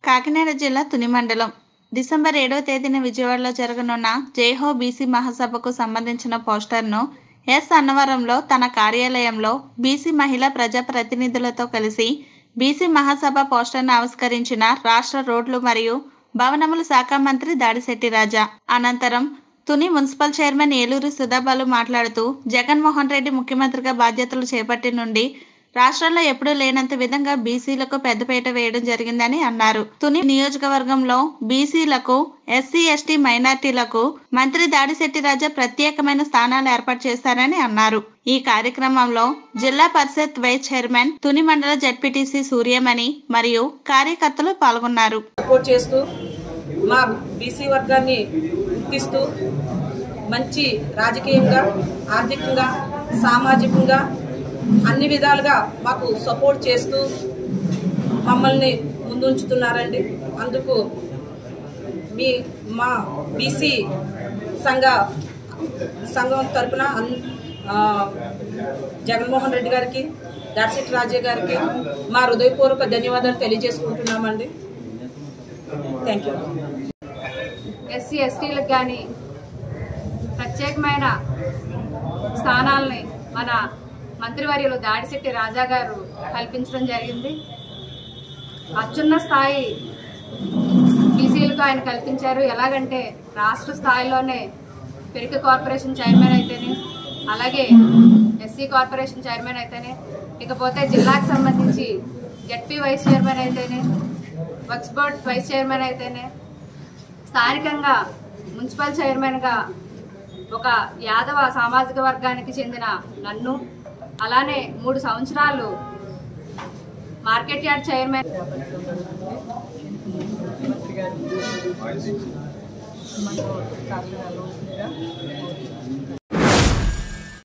కాకినాడ జిల్లా తుని మండలం డిసెంబర్ ఏడవ తేదీన విజయవాడలో జరగనున్న జైహో బీసీ మహాసభకు సంబంధించిన పోస్టర్ను ఎస్ అన్నవరంలో తన కార్యాలయంలో బీసీ మహిళా ప్రజాప్రతినిధులతో కలిసి బీసీ మహాసభ పోస్టర్ను ఆవిష్కరించిన రాష్ట్ర రోడ్లు మరియు భవనముల శాఖ మంత్రి దాడిశెట్టి రాజా అనంతరం తుని మున్సిపల్ చైర్మన్ ఏలూరు సుధాబాలు మాట్లాడుతూ జగన్మోహన్ రెడ్డి ముఖ్యమంత్రిగా బాధ్యతలు చేపట్టి నుండి రాష్ట్రంలో ఎప్పుడూ లేనంత విధంగా బీసీలకు పెద్దపీట వేయడం జరిగిందని అన్నారు తుని నియోజకవర్గంలో బీసీలకు ఎస్సీ ఎస్టీ మైనార్టీలకు మంత్రి దాడిశెట్టి రాజా ప్రత్యేకమైన స్థానాలు ఏర్పాటు చేశారని అన్నారు ఈ కార్యక్రమంలో జిల్లా పరిషత్ వైస్ చైర్మన్ తుని మండల జడ్పీటీసీ సూర్యమణి మరియు కార్యకర్తలు పాల్గొన్నారు సపోర్ట్ చేస్తూ మా బీసీ వర్గాన్ని గుర్తిస్తూ మంచి రాజకీయంగా ఆర్థికంగా సామాజికంగా అన్ని విధాలుగా మాకు సపోర్ట్ చేస్తూ మమ్మల్ని ముందుంచుతున్నారండి అందుకు మీ మా బీసీ సంఘ సంఘం తరపున అన్- ఆ, జగన్మోహన్ రెడ్డి గారికి దాడిశెట్టి రాజే గారికి మా హృదయపూర్వక ధన్యవాదాలు తెలియజేసుకుంటున్నామండి థ్యాంక్ యూ ఎస్సీ ఎస్టీలకు కానీ ప్రత్యేకమైన స్థానాలని మన మంత్రివర్యులు దాడిశెట్టి రాజా గారు కల్పించడం జరిగింది అత్యున్న స్థాయి బీసీలకు ఆయన కల్పించారు ఎలాగంటే రాష్ట్ర స్థాయిలోనే పెరిక కార్పొరేషన్ చైర్మన్ అయితేనే అలాగే ఎస్సీ కార్పొరేషన్ చైర్మన్ అయితేనే ఇకపోతే జిల్లాకు సంబంధించి జడ్పీ వైస్ చైర్మన్ అయితేనే వర్క్స్ బోర్డ్ వైస్ చైర్మన్ అయితేనే స్థానికంగా మున్సిపల్ చైర్మన్గా ఒక యాదవ సామాజిక వర్గానికి చెందిన నన్ను అలానే మూడు సంవత్సరాలు మార్కెట్ యార్డ్ చైర్మన్ మంత్రి గారి మనకు కార్యాలయాలు వస్తుందిగా